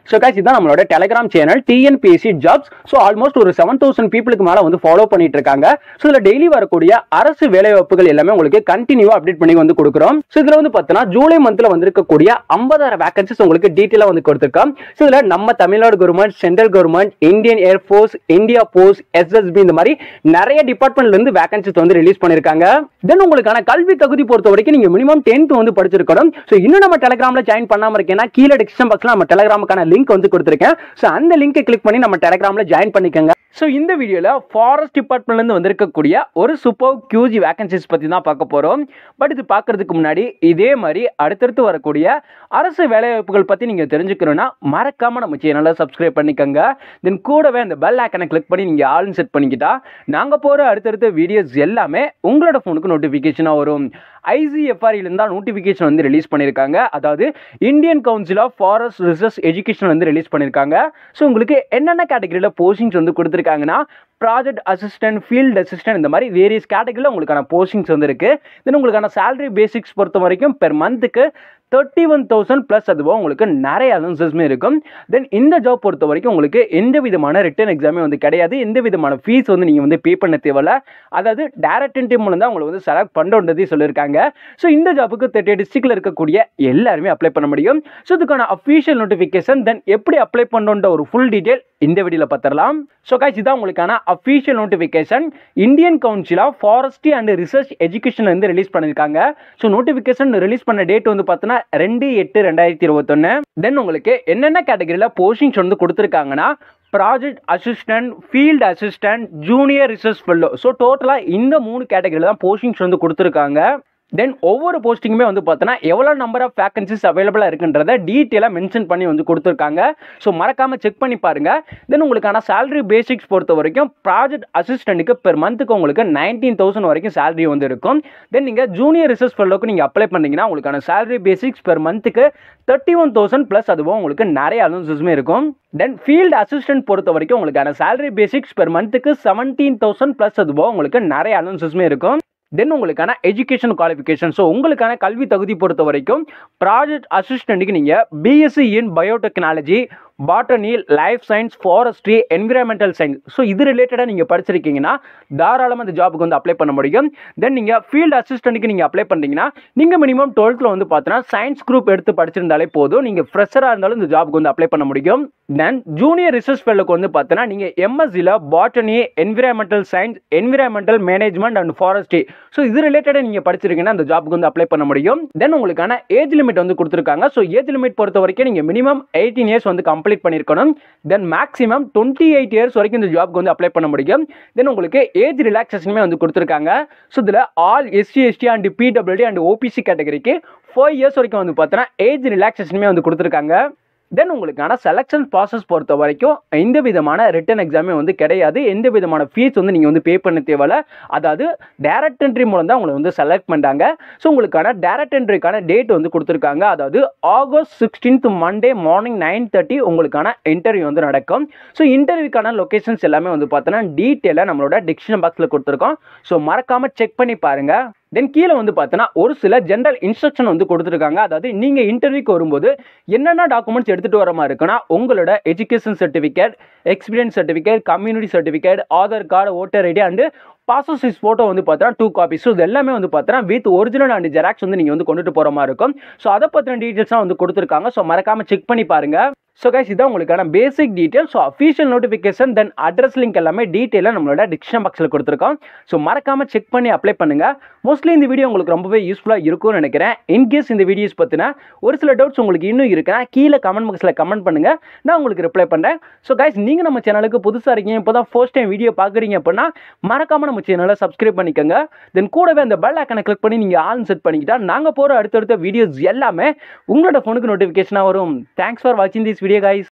so guys இதான் நம்மளோட Telegram channel TNPSC jobs so almost ஒரு செவன் தௌசண்ட் பீப்புளுக்கு மேலே வந்து ஃபாலோ பண்ணிட்டு இருக்காங்க ஸோ இதில் டெய்லி வரக்கூடிய அரசு வேலைவாய்ப்புகள் எல்லாமே உங்களுக்கு கண்டினியூவா அப்டேட் பண்ணி வந்து கொடுக்குறோம் ஸோ இதில் வந்து பார்த்தீங்கன்னா ஜூலை மந்த்ல வந்திருக்கக்கூடிய ஐம்பதாயிரம் வேகன்சிஸ் உங்களுக்கு டீட்டெயிலாக வந்து கொடுத்துருக்கோம் ஸோ இதில் நம்ம Tamil Nadu government central government Indian air force India post SSB இந்த மாதிரி நிறைய டிபார்ட்மெண்ட்ல இருந்து வேகன்சிஸ் வந்து ரிலீஸ் பண்ணிருக்காங்க தென் உங்களுக்கான கல்வி தகுதி பொறுத்த வரைக்கும் நீங்க மினிமம் டென்த் வந்து படிச்சிருக்கணும் ஸோ இன்னும் நம்ம டெலிகிராம்ல ஜாயின் பண்ணாம இருக்கேன்னா கீழே டிஸ்கிரிப்ஷன் பாக்ஸ்ல நம்ம டெலிகிராமுக்கான லிங்க் வந்து கொடுத்துருக்கேன் ஸோ அந்த லிங்கை கிளிக் பண்ணி நம்ம டெலிகிராம்ல ஜாயின் பண்ணிக்கோங்க ஸோ இந்த வீடியோல ஃபாரஸ்ட் டிபார்ட்மெண்ட்ல இருந்து வந்திருக்கக்கூடிய ஒரு சூப்பர் கியூஜி வேகன்சிஸ் பத்தி தான் பார்க்க போறோம் பட் இது பார்க்கறதுக்கு முன்னாடி இதே மாதிரி அடுத்தடுத்து வரக்கூடிய அரசு வேலைவாய்ப்புகள் பத்தி நீங்க தெரிஞ்சுக்கணும்னா மறக்காம நம்ம சேனலை சப்ஸ்கிரைப் பண்ணிக்கோங்க தென் கூடவே அந்த பெல் ஐக்கனை கிளிக் பண்ணி நீங்க ஆல் செட் பண்ணிக்கிட்டா நாங்க போற அடுத்தடுத்த வீடியோஸ் எல்லாமே உங்களோட ஃபோனுக்கு நோட்டிஃபிகேஷனாக வரும் ஐசிஎஃப்ஆர்இலேருந்து தான் நோட்டிஃபிகேஷன் வந்து ரிலீஸ் பண்ணியிருக்காங்க அதாவது Indian council of forest research education வந்து ரிலீஸ் பண்ணியிருக்காங்க ஸோ உங்களுக்கு என்னென்ன கேட்டகரியில் போஸ்டிங்ஸ் வந்து கொடுத்துருக்காங்கன்னா ப்ராஜெக்ட் அசிஸ்டன்ட் ஃபீல்ட் அசிஸ்டன்ட் இந்த மாதிரி வேரியஸ் கேட்டகரியில் உங்களுக்கான போஸ்டிங்ஸ் வந்து இருக்குது தென் உங்களுக்கான சேலரி பேசிக்ஸ் பொறுத்த வரைக்கும் பெர் மந்த்துக்கு தேர்ட்டி ஒன் தௌசண்ட் ப்ளஸ் அதுவும் உங்களுக்கு நிறைய அலவன்சஸ்மே இருக்கும் தென் இந்த ஜாப் பொறுத்த வரைக்கும் உங்களுக்கு எந்த விதமான ரிட்டன் எக்ஸாமே வந்து கிடையாது எந்த விதமான ஃபீஸ் வந்து நீங்கள் வந்து பே பண்ண தேவையில்ல அதாவது டேரக்ட் இன்டர்வியூ மூலம் தான் உங்களை வந்து செலக்ட் பண்ணுறதே சொல்லியிருக்காங்க ஸோ இந்த ஜாப்புக்கு தேர்ட்டி டிஸ்ட்ரிக்டில் இருக்கக்கூடிய எல்லாருமே அப்ளை பண்ண முடியும் ஸோ இதுக்கான அஃபீஷியல் நோட்டிஃபிகேஷன் தென் எப்படி அப்ளை பண்ணுன்ற ஒரு ஃபுல் டீட்டெயில் இந்த வீடியோவில் பார்த்துடலாம் ஸோ காய்ச்சி இதான் உங்களுக்கான official notification Indian council of forestry and research education வந்து ரிலீஸ் பண்ணியிருக்காங்க ஸோ நோட்டிஃபிகேஷன் ரிலீஸ் பண்ண டேட் வந்து பார்த்தீங்கன்னா ரெண்டு எட்டு ரெண்டாயிரத்தி இருபத்தொன்று தென் உங்களுக்கு என்னென்ன கேட்டகரியில் போஸ்டிங்ஸ் வந்து கொடுத்துருக்காங்கன்னா project assistant field assistant junior research fellow so டோட்டலாக இந்த மூணு கேட்டகரியில் தான் போஸ்டிங்ஸ் வந்து கொடுத்துருக்காங்க தென் ஒவ்வொரு போஸ்டிங்குமே வந்து பார்த்தோன்னா எவ்வளோ நம்பர் ஆஃப் வேகன்சிஸ் அவைலபிளாக இருக்குன்றத டீட்டெயிலாக மென்ஷன் பண்ணி வந்து கொடுத்துருக்காங்க ஸோ மறக்காமல் செக் பண்ணி பாருங்கள் தென் உங்களுக்கான சேலரி பேசிக்ஸ் பொறுத்த வரைக்கும் ப்ராஜெக்ட் அசிஸ்டண்ட்டுக்கு பெர் மந்த்துக்கு உங்களுக்கு நைன்டீன் தௌசண்ட் வரைக்கும் சேலரி வந்து இருக்கும் தென் நீங்கள் ஜூனியர் ரிசர்ச் ஃபெல்லோக்கு நீங்கள் அப்ளை பண்ணீங்கன்னா உங்களுக்கான சேலரி பேசிக்ஸ் பெர் மந்த்துக்கு தேர்ட்டி ஒன் தௌசண்ட் ப்ளஸ் அதுவும் உங்களுக்கு நிறைய அலவன்சஸுமே இருக்கும் தென் ஃபீல்டு அசிஸ்டன்ட் பொறுத்த வரைக்கும் உங்களுக்கான சேலரி பேசிக்ஸ் பெர் மந்த்துக்கு செவன்டீன் தௌசண்ட் ப்ளஸ் அதுவும் உங்களுக்கு நிறைய அலவன்சஸுமே இருக்கும் தென் உங்களுக்கான எஜுகேஷன் குவாலிஃபிகேஷன் ஸோ உங்களுக்கான கல்வி தகுதி பொறுத்த வரைக்கும் ப்ராஜெக்ட் அசிஸ்டண்ட்டுக்கு நீங்கள் BSc in biotechnology botany life science forestry environmental science so இது ரிலேட்டடாக நீங்கள் படிச்சிருக்கீங்கன்னா தாராளமாக இந்த ஜாபுக்கு வந்து அப்ளை பண்ண முடியும் தென் நீங்கள் ஃபீல்டு அசிஸ்டண்ட்டுக்கு நீங்கள் அப்ளை பண்ணுறீங்கன்னா நீங்கள் மினிமம் டுவெல்த்தில் வந்து பார்த்தீங்கன்னா சயின்ஸ் குரூப் எடுத்து படிச்சிருந்தாலே போதும் நீங்கள் ஃப்ரெஷராக இருந்தாலும் இந்த ஜாபுக்கு வந்து அப்ளை பண்ண முடியும் தென் ஜூனியர் ரிசர்ச் ஃபெல்லுக்கு வந்து பார்த்தீங்கன்னா நீங்கள் எம்எஸ்சியில் botany environmental science environmental management and forestry so இது ரிலேட்டடாக நீங்கள் படிச்சிருக்கீங்கன்னா அந்த ஜாபுக்கு வந்து அப்ளை பண்ண முடியும் தென் உங்களுக்கான ஏஜ் லிமிட் வந்து கொடுத்துருக்காங்க ஸோ ஏஜ் லிமிட் பொறுத்த வரைக்கும் நீங்கள் மினிமம் எயிட்டீன் இயர்ஸ் வந்து கம்ப்ளீட் பண்ணியிருக்கணும் then maximum twenty eight years வரைக்கும் இந்த ஜாப்க்கு வந்து அப்ளை பண்ண முடியும் தென் உங்களுக்கு ஏஜ் ரிலாக்ஸேஷனுமே வந்து கொடுத்துருக்காங்க ஸோ இதில் all SC ST and PWD and OBC கேட்டகரிக்கு ஃபோர் இயர்ஸ் வரைக்கும் வந்து பார்த்தோன்னா ஏஜ் ரிலாக்ஸேஷனுமே வந்து கொடுத்துருக்காங்க தென் உங்களுக்கான செலெக்ஷன் ப்ராசஸ் பொறுத்த வரைக்கும் எந்த விதமான ரிட்டன் எக்ஸாமே வந்து கிடையாது எந்த விதமான ஃபீஸ் வந்து நீங்கள் வந்து பே பண்ண தேவையில்ல அதாவது டேரக்ட் என்ட்ரி மூலம் தான் உங்களை வந்து செலக்ட் பண்ணிட்டாங்க ஸோ உங்களுக்கான டேரக்ட் என்ட்ரிக்கான டேட் வந்து கொடுத்துருக்காங்க அதாவது August sixteenth Monday morning nine thirty உங்களுக்கான இன்டர்வியூ வந்து நடக்கும் ஸோ இன்டர்வியூக்கான லொக்கேஷன்ஸ் எல்லாமே வந்து பார்த்தோன்னா டீட்டெயிலாக நம்மளோட டிஸ்கிரிப்ஷன் பாக்ஸில் கொடுத்துருக்கோம் ஸோ மறக்காமல் செக் பண்ணி பாருங்கள் தென் கீழே வந்து பார்த்தோன்னா ஒரு சில ஜென்ரல் இன்ஸ்ட்ரக்ஷன் வந்து கொடுத்துருக்காங்க அதாவது நீங்கள் இன்டர்வியூக்கு வரும்போது என்னென்ன டாக்குமெண்ட்ஸ் எடுத்துகிட்டு வர மாதிரி இருக்குன்னா உங்களோட education certificate experience certificate community certificate Aadhaar card voter ID and passport size photo வந்து பார்த்தோன்னா டூ காப்பீஸ் ஸோ இது எல்லாமே வந்து பார்த்தோன்னா வித் ஒரிஜினல் அண்ட் ஜெராக்ஸ் வந்து நீங்கள் வந்து கொண்டுட்டு போகிற மாதிரி இருக்கும் ஸோ அதை பற்றின டீட்டெயில்ஸ்லாம் வந்து கொடுத்துருக்காங்க ஸோ மறக்காமல் செக் பண்ணி பாருங்கள் ஸோ கைஸ் இதான் உங்களுக்கான basic detail so official notification then address link எல்லாமே டீட்டெயிலாக நம்மளோட டிஸ்கிரிப்ஷன் பாக்ஸில் கொடுத்துருக்கோம் ஸோ மறக்காமல் செக் பண்ணி அப்ளை பண்ணுங்கள் மோஸ்ட்லி இந்த வீடியோ உங்களுக்கு ரொம்பவே யூஸ்ஃபுல்லாக இருக்கும்னு நினைக்கிறேன் இன்கேஸ் இந்த வீடியோஸ் பற்றின ஒரு சில டவுட்ஸ் உங்களுக்கு இன்னும் இருக்குன்னா கீழே கமெண்ட் பாக்ஸில் கமெண்ட் பண்ணுங்கள் நான் உங்களுக்கு ரிப்ளை பண்ணுறேன் ஸோ கைஸ் நீங்கள் நம்ம சேனலுக்கு புதுசாக இருக்கீங்க இப்போ தான் ஃபர்ஸ்ட் டைம் வீடியோ பார்க்குறீங்க அப்படின்னா மறக்காமல் நம்ம சேனலை சப்ஸ்கிரைப் பண்ணிக்கோங்க தென் கூடவே அந்த பெல் ஐக்கனை கிளிக் பண்ணி நீங்கள் ஆன் செட் பண்ணிக்கிட்டா நாங்கள் போகிற அடுத்தடுத்த வீடியோஸ் எல்லாமே உங்களோட ஃபோனுக்கு நோட்டிஃபிகேஷனாக வரும் தேங்க்ஸ் ஃபார் வாட்சிங் திஸ் வீடியோ கைஸ்